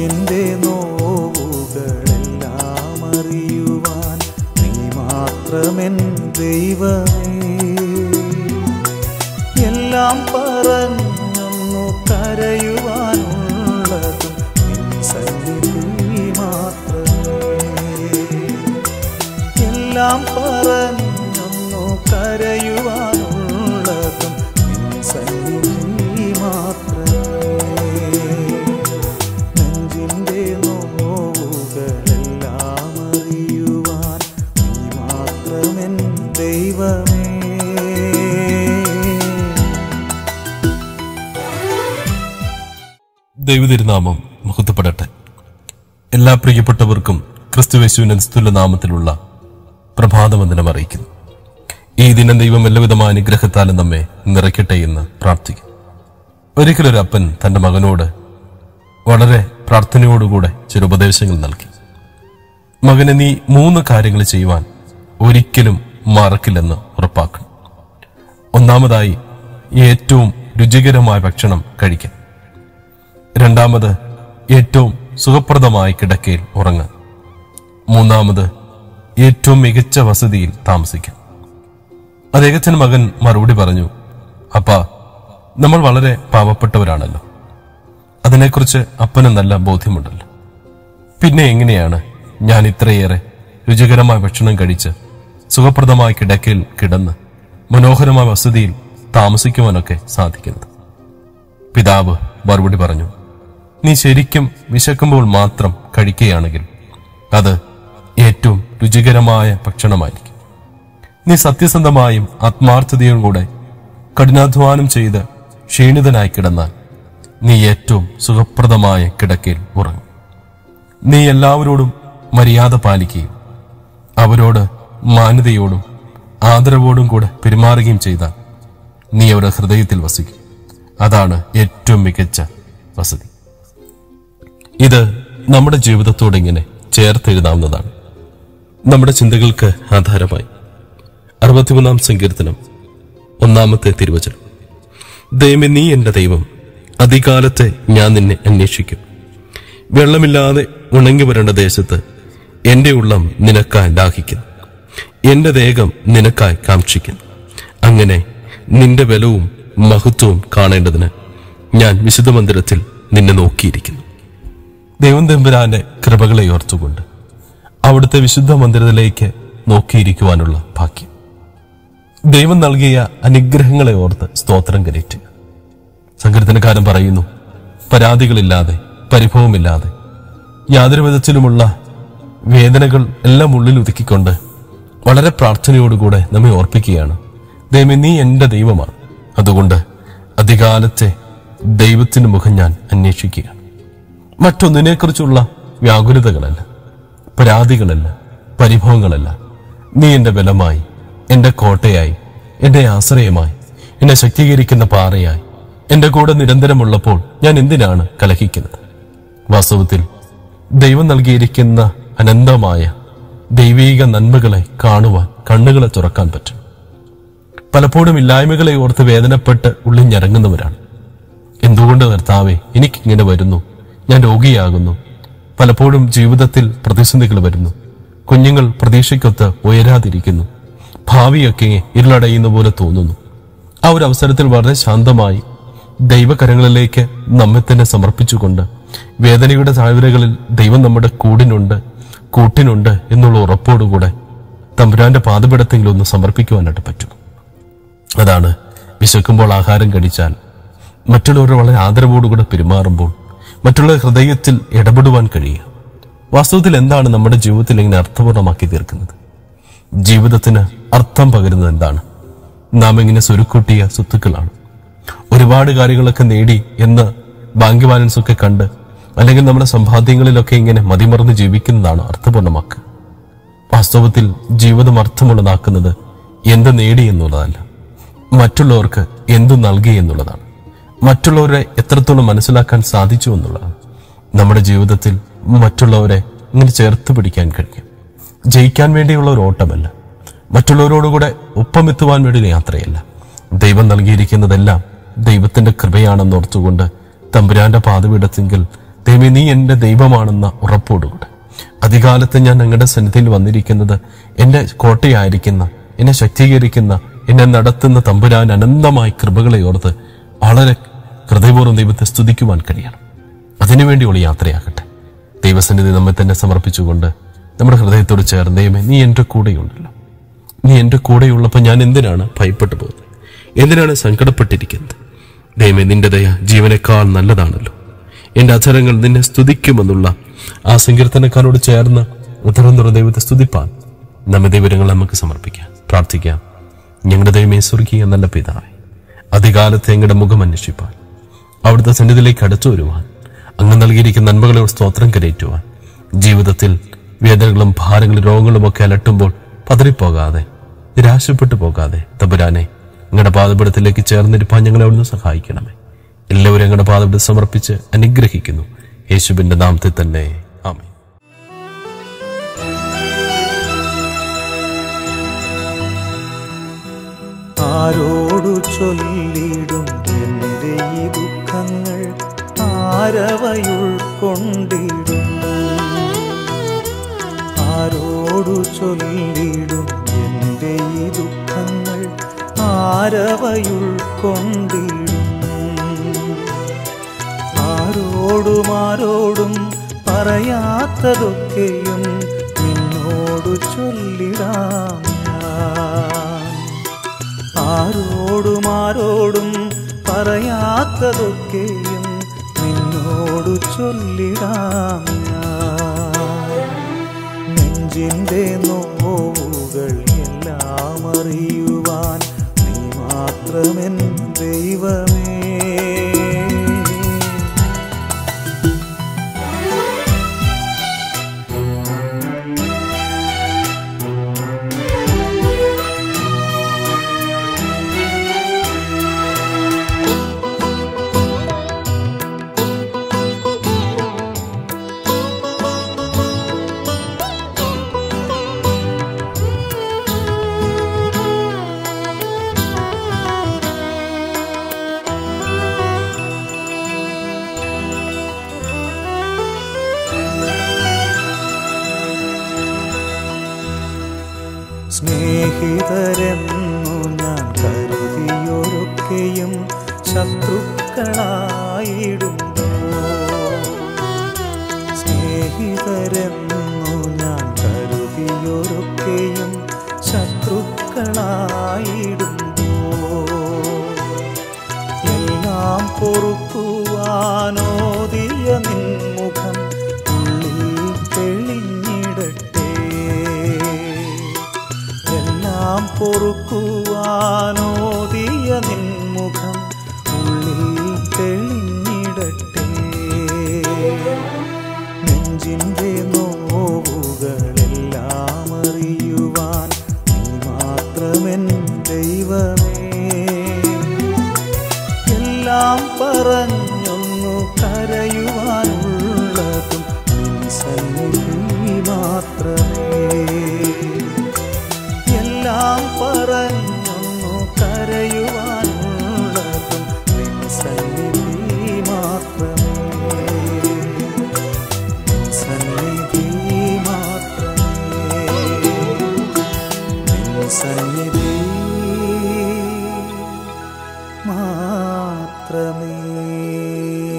നെഞ്ചിൻ്റെ നോവുകളെല്ലാം അറിയുവാൻ നീ മാത്രമെൻ ദൈവമേ എല്ലാം പറഞ്ഞൊന്നു കരയുവാനുള്ളതും നിൻ സന്നിധി മാത്രമേ എല്ലാം പറഞ്ഞൊന്നു കരയുവാനുള്ളതും നിൻ സന്നിധി മാത്രമേ നെഞ്ചിൻ്റെ നോവുകളെല്ലാം അറിയുവാൻ നീ മാത്രമെൻ ദൈവമേ ദൈവതിരുനാമം മുഹത്തപ്പെടട്ടെ എല്ലാ പ്രിയപ്പെട്ടവർക്കും ക്രിസ്തുവേശുവിന്റെ നിസ്തുല്യ നാമത്തിലുള്ള പ്രഭാതവന്ദനം അറിയിക്കുന്നു ഈ ദിനം ദൈവം എല്ലാവിധമായ അനുഗ്രഹത്താലും നമ്മെ നിറയ്ക്കട്ടെ എന്ന് പ്രാർത്ഥിക്കും ഒരിക്കലൊരു അപ്പൻ തന്റെ മകനോട് വളരെ പ്രാർത്ഥനയോടുകൂടെ ചില ഉപദേശങ്ങൾ നൽകി മകനെ നീ മൂന്ന് കാര്യങ്ങൾ ചെയ്യുവാൻ ഒരിക്കലും മറക്കില്ലെന്ന് ഉറപ്പാക്കണം ഒന്നാമതായി ഏറ്റവും രുചികരമായ ഭക്ഷണം കഴിക്കാൻ രണ്ടാമത് ഏറ്റവും സുഖപ്രദമായ കിടക്കയിൽ ഉറങ്ങാൻ മൂന്നാമത് ഏറ്റവും മികച്ച വസതിയിൽ താമസിക്കാൻ അദ്ദേഹത്തിന് മകൻ മറുപടി പറഞ്ഞു അപ്പാ നമ്മൾ വളരെ പാവപ്പെട്ടവരാണല്ലോ അതിനെക്കുറിച്ച് അപ്പന് നല്ല ബോധ്യമുണ്ടല്ലോ പിന്നെ എങ്ങനെയാണ് ഞാൻ ഇത്രയേറെ രുചികരമായ ഭക്ഷണം കഴിച്ച് സുഖപ്രദമായ കിടക്കയിൽ കിടന്ന് മനോഹരമായ വസതിയിൽ താമസിക്കുവാനൊക്കെ സാധിക്കുന്നത് പിതാവ് മറുപടി പറഞ്ഞു നീ ശരിക്കും വിശക്കുമ്പോൾ മാത്രം കഴിക്കുകയാണെങ്കിൽ അത് ഏറ്റവും രുചികരമായ ഭക്ഷണമായിരിക്കും നീ സത്യസന്ധമായും ആത്മാർത്ഥതയും കൂടെ കഠിനാധ്വാനം ചെയ്ത് ക്ഷീണിതനായി കിടന്നാൽ നീ ഏറ്റവും സുഖപ്രദമായ കിടക്കയിൽ ഉറങ്ങും നീ എല്ലാവരോടും മര്യാദ പാലിക്കുകയും അവരോട് മാന്യതയോടും ആദരവോടും കൂടെ പെരുമാറുകയും ചെയ്താൽ നീ അവരുടെ ഹൃദയത്തിൽ വസിക്കും അതാണ് ഏറ്റവും മികച്ച വസതി ഇത് നമ്മുടെ ജീവിതത്തോട് ഇങ്ങനെ ചേർത്തെഴുതാവുന്നതാണ് നമ്മുടെ ചിന്തകൾക്ക് ആധാരമായി അറുപത്തിമൂന്നാം സങ്കീർത്തനം ഒന്നാമത്തെ തിരുവചനം ദൈവമേ നീ എന്റെ ദൈവം അധികാലത്തെ ഞാൻ നിന്നെ അന്വേഷിക്കും വെള്ളമില്ലാതെ ഉണങ്ങി വരേണ്ട ദേശത്ത് എന്റെ ഉള്ളം നിനക്കായി ദാഹിക്കുന്നു എന്റെ ദേഹം നിനക്കായി കാക്ഷിക്കുന്നു അങ്ങനെ നിന്റെ ബലവും മഹത്വവും കാണേണ്ടതിന് ഞാൻ വിശുദ്ധ മന്ദിരത്തിൽ നിന്നെ നോക്കിയിരിക്കുന്നു ദൈവം തമ്പുരാന്റെ കൃപകളെ ഓർത്തുകൊണ്ട് അവിടുത്തെ വിശുദ്ധ മന്ദിരത്തിലേക്ക് നോക്കിയിരിക്കുവാനുള്ള ഭാഗ്യം ദൈവം നൽകിയ അനുഗ്രഹങ്ങളെ ഓർത്ത് സ്തോത്രം കരറ്റുക സങ്കീർത്തനക്കാരൻ പറയുന്നു പരാതികളില്ലാതെ പരിഭവമില്ലാതെ യാതൊരു വിധത്തിലുമുള്ള വേദനകൾ എല്ലാം ഉള്ളിൽ ഒതുക്കിക്കൊണ്ട് വളരെ പ്രാർത്ഥനയോടുകൂടെ നമ്മെ ഓർപ്പിക്കുകയാണ് ദൈവമേ നീ എന്റെ ദൈവമാണ് അതുകൊണ്ട് അധികാലത്തെ ദൈവത്തിന്റെ മുഖം ഞാൻ അന്വേഷിക്കുകയാണ് മറ്റൊന്നിനെക്കുറിച്ചുള്ള വ്യാകുലതകളല്ല പരാതികളല്ല പരിഭവങ്ങളല്ല നീ എന്റെ ബലമായി എന്റെ കോട്ടയായി എന്റെ ആശ്രയമായി എന്നെ ശക്തീകരിക്കുന്ന പാറയായി എന്റെ കൂടെ നിരന്തരമുള്ളപ്പോൾ ഞാൻ എന്തിനാണ് കലഹിക്കുന്നത് വാസ്തവത്തിൽ ദൈവം നൽകിയിരിക്കുന്ന അനന്തമായ ദൈവീക നന്മകളെ കാണുവാൻ കണ്ണുകളെ തുറക്കാൻ പറ്റും പലപ്പോഴും ഇല്ലായ്മകളെ ഓർത്ത് വേദനപ്പെട്ട് ഉള്ളിൽ ഞരങ്ങുന്നവരാണ് എന്തുകൊണ്ട് കർത്താവെ എനിക്കിങ്ങനെ വരുന്നു ഞാൻ രോഗിയാകുന്നു പലപ്പോഴും ജീവിതത്തിൽ പ്രതിസന്ധികൾ വരുന്നു കുഞ്ഞുങ്ങൾ പ്രതീക്ഷയ്ക്കൊത്ത് ഉയരാതിരിക്കുന്നു ഭാവിയൊക്കെ ഇരുളടയുന്ന പോലെ തോന്നുന്നു ആ ഒരു അവസരത്തിൽ വളരെ ശാന്തമായി ദൈവകരങ്ങളിലേക്ക് നമ്മെ തന്നെ സമർപ്പിച്ചുകൊണ്ട് വേദനയുടെ താഴ്വരകളിൽ ദൈവം നമ്മുടെ കൂടിനുണ്ട് കൂട്ടിനുണ്ട് എന്നുള്ള ഉറപ്പോടുകൂടെ തമ്പുരാന്റെ പാതപിടത്തെങ്കിലും ഒന്ന് സമർപ്പിക്കുവാനായിട്ട് പറ്റും അതാണ് വിശക്കുമ്പോൾ ആഹാരം കഴിച്ചാൽ മറ്റുള്ളവരുടെ വളരെ ആദരവോടുകൂടെ പെരുമാറുമ്പോൾ മറ്റുള്ള ഹൃദയത്തിൽ ഇടപെടുവാൻ കഴിയുക വാസ്തവത്തിൽ എന്താണ് നമ്മുടെ ജീവിതത്തിൽ ഇങ്ങനെ അർത്ഥപൂർണമാക്കി തീർക്കുന്നത് ജീവിതത്തിന് അർത്ഥം പകരുന്നത് എന്താണ് നാം ഇങ്ങനെ സ്വരുക്കൂട്ടിയ സ്വത്തുക്കളാണ് ഒരുപാട് കാര്യങ്ങളൊക്കെ നേടി എന്ന് ബാങ്ക് ബാലൻസ് ഒക്കെ കണ്ട് അല്ലെങ്കിൽ നമ്മുടെ സമ്പാദ്യങ്ങളിലൊക്കെ ഇങ്ങനെ മതിമറന്ന് ജീവിക്കുന്നതാണ് അർത്ഥപൂർണമാക്കുക വാസ്തവത്തിൽ ജീവിതം അർത്ഥമുള്ളതാക്കുന്നത് എന്ത് നേടി എന്നുള്ളതല്ല മറ്റുള്ളവർക്ക് എന്തു നൽകി എന്നുള്ളതാണ് മറ്റുള്ളവരെ എത്രത്തോളം മനസ്സിലാക്കാൻ സാധിച്ചു എന്നുള്ളതാണ് നമ്മുടെ ജീവിതത്തിൽ മറ്റുള്ളവരെ ഇങ്ങനെ ചേർത്ത് പിടിക്കാൻ കഴിയും ജയിക്കാൻ വേണ്ടിയുള്ള ഒരു ഓട്ടമല്ല മറ്റുള്ളവരോടുകൂടെ ഒപ്പമെത്തുവാൻ വേണ്ടി യാത്രയല്ല ദൈവം നൽകിയിരിക്കുന്നതെല്ലാം ദൈവത്തിന്റെ കൃപയാണെന്ന് ഓർത്തുകൊണ്ട് തമ്പുരാന്റെ പാതപീഠത്തെങ്കിൽ ദൈവം നീ എൻ്റെ ദൈവമാണെന്ന ഉറപ്പോടുകൂടെ അധികാലത്ത് ഞാൻ നിങ്ങളുടെ സന്നിധിയിൽ വന്നിരിക്കുന്നത് എൻ്റെ കോട്ടയായിരിക്കുന്ന എന്നെ ശക്തീകരിക്കുന്ന എന്നെ നടത്തുന്ന തമ്പുരാൻ അനന്തമായ കൃപകളെ ഓർത്ത് വളരെ ഹൃദയപൂർവ്വം ദൈവത്തെ സ്തുതിക്കുവാൻ കഴിയണം അതിനുവേണ്ടിയുള്ള യാത്രയാകട്ടെ ദൈവസന്നിധി നമ്മെ തന്നെ സമർപ്പിച്ചുകൊണ്ട് നമ്മുടെ ഹൃദയത്തോട് ചേർന്ന് ദൈവമേ നീ എൻ്റെ കൂടെയുണ്ടല്ലോ നീ എൻ്റെ കൂടെയുള്ളപ്പോൾ ഞാൻ എന്തിനാണ് ഭയപ്പെട്ടു പോകുന്നത് എന്തിനാണ് സങ്കടപ്പെട്ടിരിക്കുന്നത് ദൈവമേ നിന്റെ ദയ ജീവനേക്കാൾ നല്ലതാണല്ലോ എൻ്റെ അധരങ്ങൾ നിന്നെ സ്തുതിക്കുമെന്നുള്ള ആ സങ്കീർത്തനക്കാരോട് ചേർന്ന് ഉത്തരം തുറ ദൈവത്തെ സ്തുതിപ്പാൻ നമ്മെ ദൈവങ്ങൾ നമുക്ക് സമർപ്പിക്കാം പ്രാർത്ഥിക്കാം ഞങ്ങളുടെ ദൈവമേ സ്വർഗീയ നല്ല പിതാവേ അധികാലത്ത് ഞങ്ങളുടെ മുഖം അന്വേഷിപ്പാൻ അവിടുത്തെ സന്നിധിയിലേക്ക് അടുത്തു വരുവാൻ അങ്ങ് നൽകിയിരിക്കുന്ന നന്മകളെ സ്തോത്രം കരയറ്റുവാൻ ജീവിതത്തിൽ വേദനകളും ഭാരങ്ങളും രോഗങ്ങളും ഒക്കെ അലട്ടുമ്പോൾ പതറിപ്പോകാതെ നിരാശപ്പെട്ടു പോകാതെ തമ്പുരാനെ നിങ്ങളുടെ പാദപീഠത്തിലേക്ക് ചേർന്നിരിപ്പാൻ ഞങ്ങളെ അവിടുന്ന് സഹായിക്കണമേ എല്ലാവരും ഞങ്ങളുടെ പാദപീഠം സമർപ്പിച്ച് അനുഗ്രഹിക്കുന്നു യേശുവിന്റെ നാമത്തിൽ തന്നെ ആമേ ആരോടു ചൊല്ലിടും എൻ്റെ ഈ ദുഃഖങ്ങൾ ആരവയുൾക്കൊണ്ടിടും ആരോടു ചൊല്ലിടും എൻ്റെ ഈ ദുഃഖങ്ങൾ ആരവയുൾക്കൊണ്ടിടും ആരോടും ആരോടും പറയാത്തതൊക്കെയും നിന്നോടു ചൊല്ലിടാം ഞാൻ ആരോടും ആരോടും പറയാത്തതൊക്കെയും നിന്നോടു ചൊല്ലിടാം ഞാൻ നെഞ്ചിൻ്റെ നോവുകൾ എല്ലാം അറിയുവാൻ നീ മാത്രമെൻ ദൈവമേ സ്നേഹിതരെന്നു ഞാൻ കരുതിയൊരൊക്കെയും ശത്രുക്കളായിടുന്നു സ്നേഹിതരെന്നു ഞാൻ കരുതിയൊരൊക്കെയും ശത്രുക്കളായിടുന്നു എല്ലാം പൊറുക്കുവാനോദിയ നിൻമുഖം ഉള്ളിൽ തെളിഞ്ഞിടട്ടെ എല്ലാം പൊറുക്കുവാനോദിയ നിൻമുഖം ഉള്ളിൽ തെളിഞ്ഞിടട്ടെ നെഞ്ചിൻ്റെ നോവുകളെല്ലാം അറിയുവാൻ നീ മാത്രമെൻ ദൈവമേ എല്ലാം പറഞ്ഞൊന്നു കരയുവാനുള്ളതും നിൻ സന്നിധി മാത്രമേ എല്ലാം പറഞ്ഞൊന്നു കരയുവാനുള്ളതും നിൻ സന്നിധി മാത്രമേ നിൻ സന്നിധി മാത്രമേ നിൻ സന്നിധി മാത്രമേ